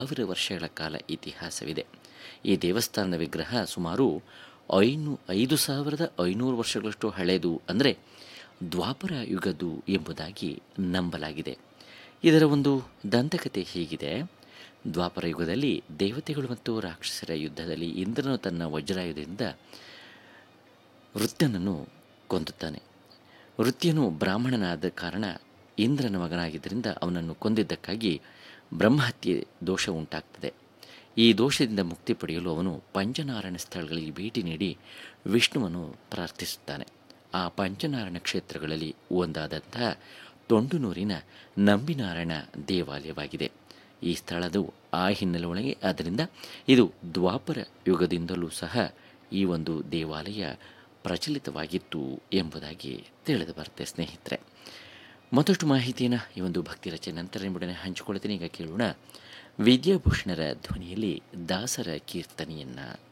ಸಾವಿರ ವರ್ಷಗಳ ಕಾಲ ಇತಿಹಾಸವಿದೆ ಈ ದೇವಸ್ಥಾನದ ವಿಗ್ರಹ ಸುಮಾರು ಐನು ಐದು ಸಾವಿರದ ಐನೂರು ವರ್ಷಗಳಷ್ಟು ಹಳೆಯದು ಅಂದರೆ ದ್ವಾಪರ ಯುಗದ್ದು ಎಂಬುದಾಗಿ ನಂಬಲಾಗಿದೆ ಇದರ ಒಂದು ದಂತಕತೆ ಹೀಗಿದೆ ದ್ವಾಪರ ಯುಗದಲ್ಲಿ ದೇವತೆಗಳು ಮತ್ತು ರಾಕ್ಷಸರ ಯುದ್ಧದಲ್ಲಿ ಇಂದ್ರನು ತನ್ನ ವಜ್ರಾಯುಧದಿಂದ ವೃತ್ಯನನ್ನು ಕೊಂದುತ್ತಾನೆ ವೃತ್ಯನು ಬ್ರಾಹ್ಮಣನಾದ ಕಾರಣ ಇಂದ್ರನ ಮಗನಾಗಿದ್ದರಿಂದ ಅವನನ್ನು ಕೊಂದಿದ್ದಕ್ಕಾಗಿ ಬ್ರಹ್ಮಹತ್ಯೆ ದೋಷ ಉಂಟಾಗ್ತದೆ ಈ ದೋಷದಿಂದ ಮುಕ್ತಿ ಪಡೆಯಲು ಅವನು ಪಂಚನಾರಾಯಣ ಸ್ಥಳಗಳಿಗೆ ಭೇಟಿ ನೀಡಿ ವಿಷ್ಣುವನ್ನು ಪ್ರಾರ್ಥಿಸುತ್ತಾನೆ ಆ ಪಂಚನಾರಾಯಣ ಕ್ಷೇತ್ರಗಳಲ್ಲಿ ಒಂದಾದಂತಹ ತೊಂಡುನೂರಿನ ನಂಬಿನಾರಾಯಣ ದೇವಾಲಯವಾಗಿದೆ ಈ ಸ್ಥಳದು ಆ ಹಿನ್ನೆಲೆ ಒಳಗೆ ಆದ್ದರಿಂದ ಇದು ದ್ವಾಪರ ಯುಗದಿಂದಲೂ ಸಹ ಈ ಒಂದು ದೇವಾಲಯ ಪ್ರಚಲಿತವಾಗಿತ್ತು ಎಂಬುದಾಗಿ ತಿಳಿದು ಬರುತ್ತೆ ಸ್ನೇಹಿತರೆ ಮತ್ತಷ್ಟು ಮಾಹಿತಿಯನ್ನು ಈ ಒಂದು ಭಕ್ತಿ ರಚನೆ ನಂತರ ನಿಮ್ಮೊಡನೆ ಹಂಚಿಕೊಳ್ತೀನಿ ಈಗ ಕೇಳೋಣ ವಿದ್ಯಾಭೂಷಣರ ಧ್ವನಿಯಲ್ಲಿ ದಾಸರ ಕೀರ್ತನೆಯನ್ನು